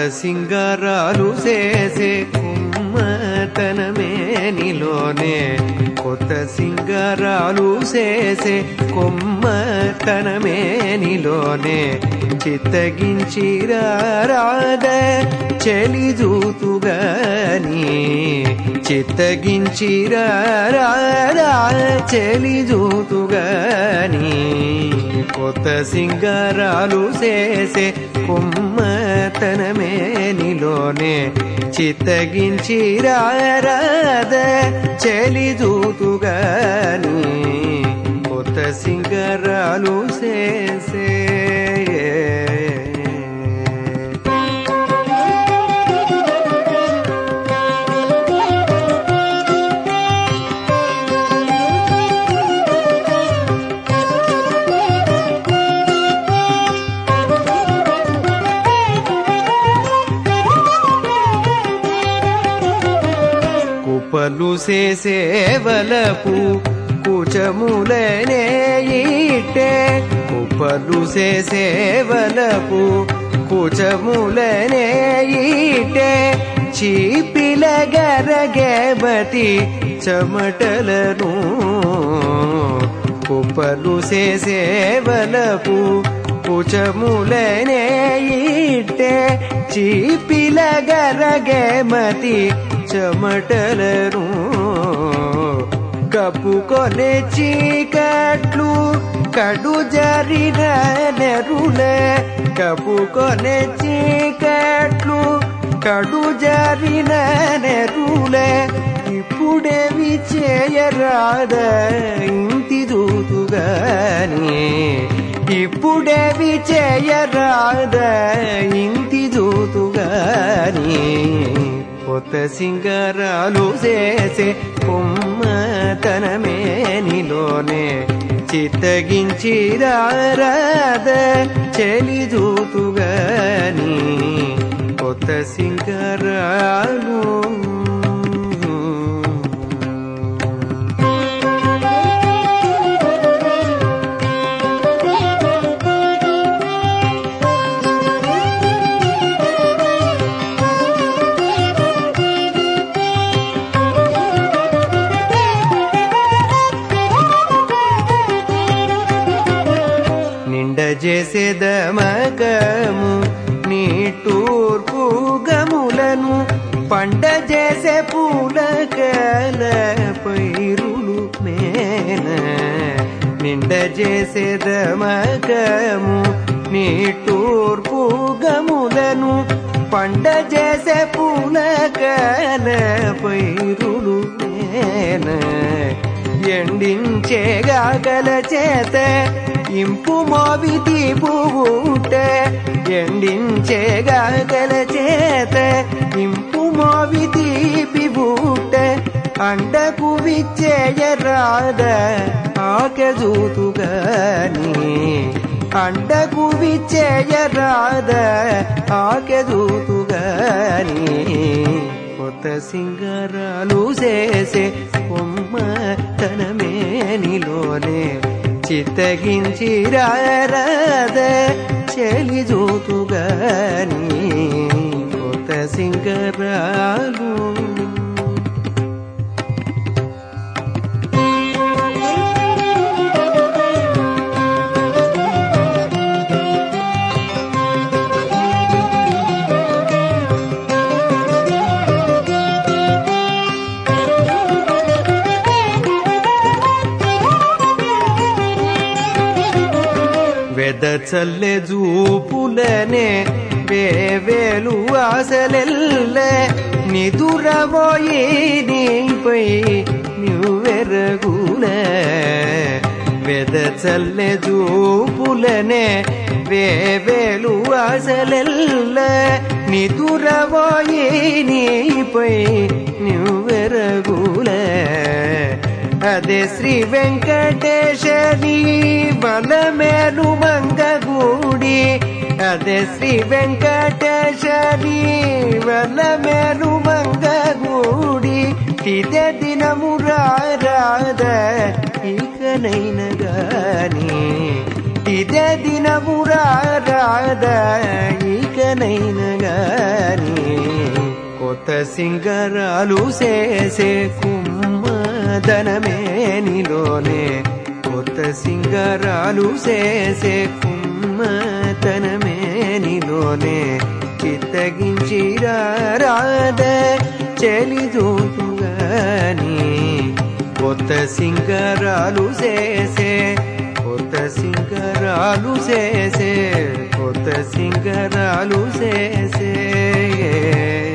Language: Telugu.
సింగారాలు చేసే కుమ్మతనమే నీలోనే కొత్త సింగారాలు చేసే కొమ్మతనమే నీలోనే చిత్తగించిరారాద చెలి జూతుగాని చిత్తగించిరారాదా చెలి జూతుగాని కొత్త సింగారాలు చేసే కుమ్మతనమే నీలోనే చిత్తగించిరారాద చెలి జూతుగాని కొత్త సింగారాలు చేసే కుపలు సేవలపు కుచములనే ఇట్టే కుపలు సేవలపు కుచములనే ఇట్టే చీపిల గరగబతి చెమటలను కుపలు సేవలపు కుచములనే ఇట్టే చీపిల గరగమతి చెమటలను కప్పుకొనే చీకట్లు కడు జరిన నెరులే కప్పుకొనే చీకట్లు కడు జరిన నెరులే ఇప్పుడేవి చేయరాద ఇంటి దూతుగాని ఇప్పుడేవి చేయరాద ఇంటి దూతుగాని కొత్త సింగారాలు చేసే కొమ్మతనమే నీలోనే చిత్తగించిరారాద చెలి దూతుగాని కొత్త సింగారాలు నిండ చేసేదమకము నీ తూర్పు గములను పండ చేసే పూలకల పైరులు మేన నిండ చేసేదమకము నీ తూర్పు గములను పండ చేసే పూలకల పైరులు మేన ఎండించేగాగల చేత ఇంపు మోవి తీపుట ఎండించేగాగల చేత ఇంపు మోవి తీపి బూట అండకు విచ్చేయరాద ఆకెజూతుగాని అండకు విచ్చేయరాద ఆకెజూతుగాని కొత్త సింగారాలు చేసే కొమ్మ తనమే నీలోనే చిత్తగించిరారద చెలి జూతుగాని కొత్త సింగరాలు వెదచల్లె జూపులనే వేవేలు ఆశలెల్లె నిదురబోయి నీపై నువ్వెరగులే వెదచల్లె జూపులనే వేవేలు ఆశలెల్లె నిదురబోయి నీపై నువ్వెరగులే అదే శ్రీ వెంకటేశని బలమేలు మంగగూడి అదే శ్రీ వెంకటేశని బలమేలు మంగగూడి ఇదే దినము రారాద ఇకనైన గాని ఇదే దినమురారాద ఇకనైన గాని కొత్త సింగరాలు చేసే కుమ్మదనమేనిలోనే కొత్త సింగరాలు చేసే కుమ్మతనమేనిలోనే చిత్తగించిరాద చెలిదూతుగాని కొత్త సింగరాలు చేసే కొత్త సింగరాలు చేసే కొత్త సింగరాలు చేసే